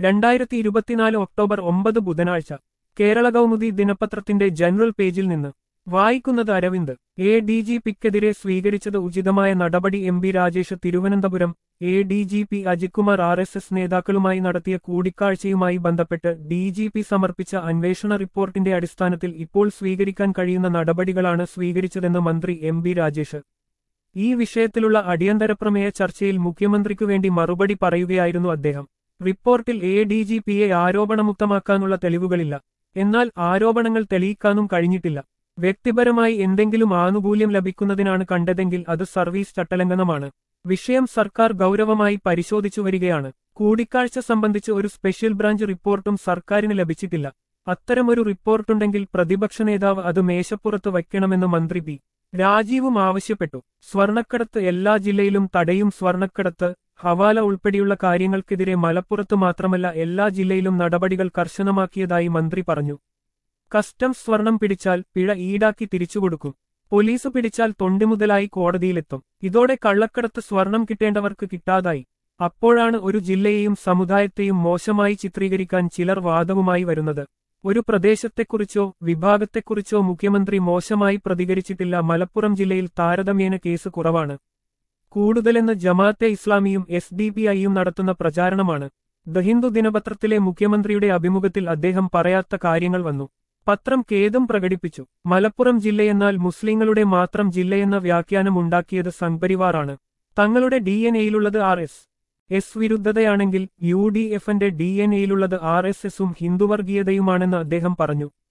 രണ്ടായിരത്തി ഇരുപത്തിനാല് ഒക്ടോബർ ഒമ്പത് ബുധനാഴ്ച കേരള കൗമുദി ദിനപത്രത്തിന്റെ ജനറൽ പേജിൽ നിന്ന് വായിക്കുന്നത് അരവിന്ദ് എ ഡി ജി പിക്കെതിരെ സ്വീകരിച്ചത് ഉചിതമായ നടപടി M B Rajesh Thiruvananthapuram A D G P Ajithkumar R S S നേതാക്കളുമായി നടത്തിയ കൂടിക്കാഴ്ചയുമായി ബന്ധപ്പെട്ട് ഡി ജി പി സമർപ്പിച്ച അന്വേഷണ റിപ്പോർട്ടിന്റെ അടിസ്ഥാനത്തിൽ ഇപ്പോൾ സ്വീകരിക്കാൻ കഴിയുന്ന നടപടികളാണ് സ്വീകരിച്ചതെന്ന് മന്ത്രി എം ബി രാജേഷ് ഈ വിഷയത്തിലുള്ള അടിയന്തരപ്രമേയ ചർച്ചയിൽ മുഖ്യമന്ത്രിക്കു വേണ്ടി മറുപടി പറയുകയായിരുന്നു അദ്ദേഹം റിപ്പോർട്ടിൽ എ ഡി ജി പിയെ ആരോപണമുക്തമാക്കാനുള്ള തെളിവുകളില്ല എന്നാൽ ആരോപണങ്ങൾ തെളിയിക്കാനും കഴിഞ്ഞിട്ടില്ല വ്യക്തിപരമായി എന്തെങ്കിലും ആനുകൂല്യം ലഭിക്കുന്നതിനാണ് കണ്ടതെങ്കിൽ അത് സർവീസ് ചട്ടലംഘനമാണ് വിഷയം സർക്കാർ ഗൗരവമായി പരിശോധിച്ചു വരികയാണ് കൂടിക്കാഴ്ച സംബന്ധിച്ച് ഒരു സ്പെഷ്യൽ ബ്രാഞ്ച് റിപ്പോർട്ടും സർക്കാരിന് ലഭിച്ചിട്ടില്ല അത്തരമൊരു റിപ്പോർട്ടുണ്ടെങ്കിൽ പ്രതിപക്ഷ നേതാവ് അത് മേശപ്പുറത്ത് വയ്ക്കണമെന്ന് മന്ത്രി പി രാജീവും ആവശ്യപ്പെട്ടു സ്വർണക്കടത്ത് എല്ലാ ജില്ലയിലും തടയും സ്വർണക്കടത്ത് ഹവാല ഉൾപ്പെടെയുള്ള കാര്യങ്ങൾക്കെതിരെ മലപ്പുറത്ത് മാത്രമല്ല എല്ലാ ജില്ലയിലും നടപടികൾ കർശനമാക്കിയതായി മന്ത്രി പറഞ്ഞു കസ്റ്റംസ് സ്വർണം പിടിച്ചാൽ പിഴ ഈടാക്കി തിരിച്ചുകൊടുക്കും പോലീസ് പിടിച്ചാൽ തൊണ്ടിമുതലായി കോടതിയിലെത്തും ഇതോടെ കള്ളക്കടത്ത് സ്വർണം കിട്ടേണ്ടവർക്ക് കിട്ടാതായി അപ്പോഴാണ് ഒരു ജില്ലയെയും സമുദായത്തെയും മോശമായി ചിത്രീകരിക്കാൻ ചിലർ വാദവുമായി വരുന്നത് ഒരു പ്രദേശത്തെക്കുറിച്ചോ വിഭാഗത്തെക്കുറിച്ചോ മുഖ്യമന്ത്രി മോശമായി പ്രതികരിച്ചിട്ടില്ല മലപ്പുറം ജില്ലയിൽ താരതമ്യേന കേസ് കുറവാണ് കൂടുതലെന്ന് ജമാഅത്തെ ഇസ്ലാമിയും എസ് ഡി പി ഐയും നടത്തുന്ന പ്രചാരണമാണ് ദ ഹിന്ദു ദിനപത്രത്തിലെ മുഖ്യമന്ത്രിയുടെ അഭിമുഖത്തിൽ അദ്ദേഹം പറയാത്ത കാര്യങ്ങൾ വന്നു പത്രം ഖേദം പ്രകടിപ്പിച്ചു മലപ്പുറം ജില്ലയെന്നാൽ മുസ്ലിങ്ങളുടെ മാത്രം ജില്ലയെന്ന വ്യാഖ്യാനം ഉണ്ടാക്കിയത് സംഘപരിവാറാണ് തങ്ങളുടെ ഡി എൻ എയിലുള്ളത് ആർ എസ് എസ് വിരുദ്ധതയാണെങ്കിൽ യു ഡി എഫിന്റെ ഡി എൻ എയിലുള്ളത് ആർ എസ് എസും ഹിന്ദുവർഗീയതയുമാണെന്ന് അദ്ദേഹം പറഞ്ഞു